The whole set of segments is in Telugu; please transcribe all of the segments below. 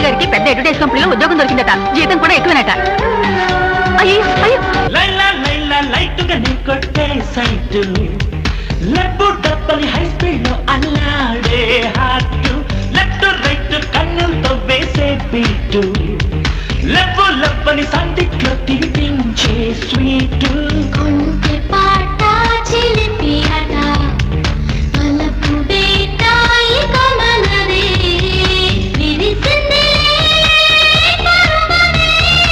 రాజు గారికి పెద్ద అడ్వర్టైజ్ కంపెనీలో ఉద్యోగం దొరికిందట జీతం కూడా ఎక్కువనట అయ్యో అయ్యో లైలా లైలా లైట్గా నీ కొట్టే సైట్ లెప్పు డబ్బని హై స్పీడ్ లో అల్లాడే హార్ట్ లెఫ్ట్ రైట్ కన్నులతో వేసే బీట్ లెప్పు లెప్పని సందిట్లో తినిపించే స్వీట్ కొంటె పాట చిలిపి ఆట వలపు వేట ఇక మనదే విరిసింది పరువమే.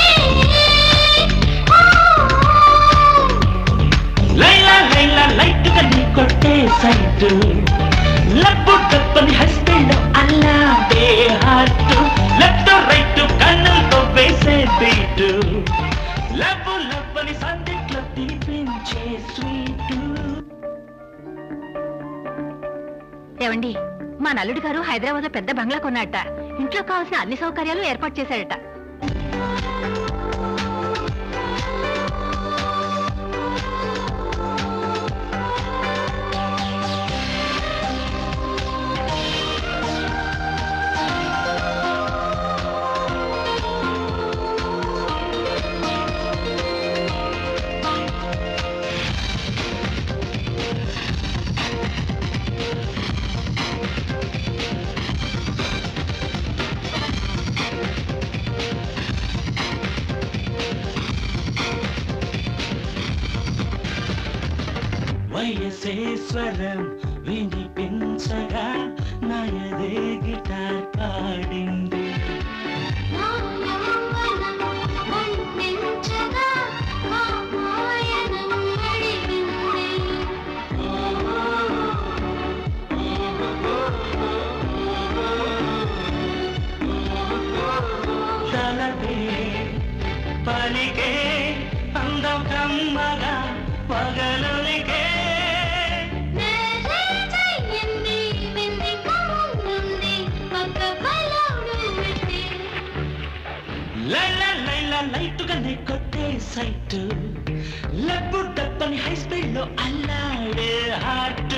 లైలా లైలా లైట్గా నీ కొట్టే సైట్ లెప్పు డబ్బని హై స్పీడ్ లో అల్లాడే హార్ట్ లెఫ్ట్ రైట్ కన్నులతో వేసే బీట్ లెప్పు లెప్పని సందిట్లో తినిపించే స్వీట్ ఏమండి మా నల్లుడి గారు హైదరాబాద్ లో పెద్ద బంగ్లా కొన్నట్ట ఇంట్లో కావాల్సిన అన్ని సౌకర్యాలు ఏర్పాటు చేశాడట వయసేశ్వరం వినిపించగా నాయదే గిటార్ పాడింది నా యౌవనం వర్ణించగా మా మాయనం అడిగింది తలపే పలికే అందం కమ్మగా పగలులికే నేలే చెయ్యింది వింది కమ్ముంది పక్క బలవుడు పెట్టి లైలా లైలా లైటుగా నీ కొట్టే సైట్ లబ్బు డబ్బని హై స్పీడ్ లో అల్లాడే హార్ట్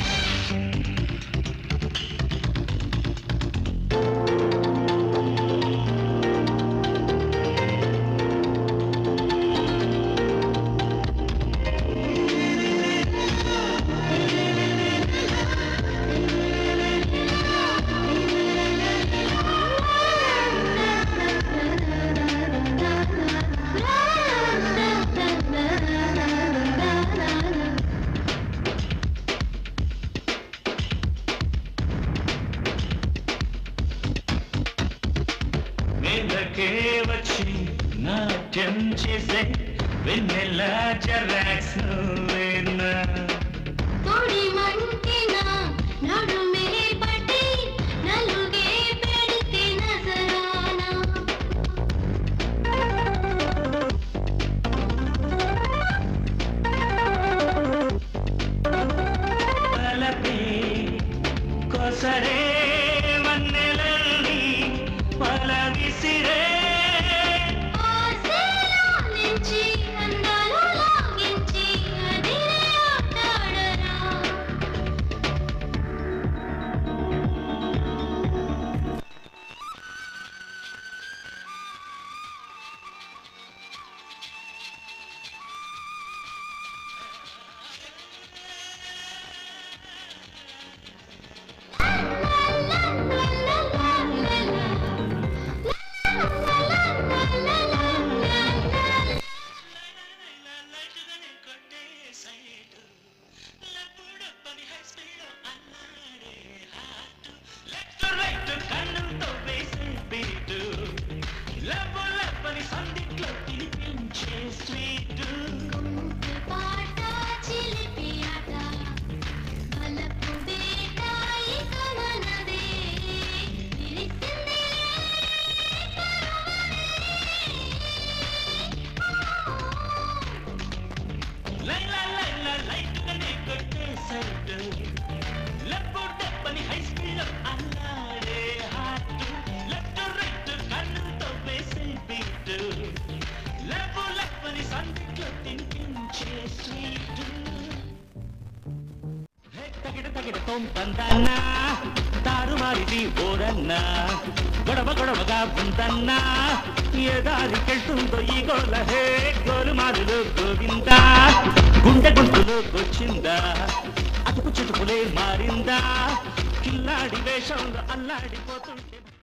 మీదకే వచ్చి నాట్యం చేసే వెన్నెల జరాక్స్ నువ్వేనా తోడి మంటిన నడుమే పట్టి నలుగే పెడితే నజరానా తలపే కొసరే వన్నెలల్ని పల విసిరే ఆశలాలించి అందాలు లాగించి అదిరే ఆటాడరా స్వీట్ పాట చిలిపి ఆట బలపు వేట ఇక మనదే విరిసింది లైలా లైలా లైట్గానే కొట్టే సైట్ లబ్బు డబ్బని హై స్పీడ్ అల్లాడే హార్ట్ లెఫ్ట్ రైట్ కన్నుతో వేసే బీట్ లబ్బు లబ్బని సందిట్లో తినిపించే స్వీట్ తగిడ తగిడ తొంపందన్నా తారుమారిది ఓరన్నా గొడవ గొడవగా ఉందన్నా ఏ దారికెళ్తుందో ఈ గోల హే గోలుమాలులు గోవిందా గుండె గుంటులో వచ్చిందా అటుకు చుటుకులే మారిందా కిల్లాడి వేషంలో అల్లాడిపోతుంటే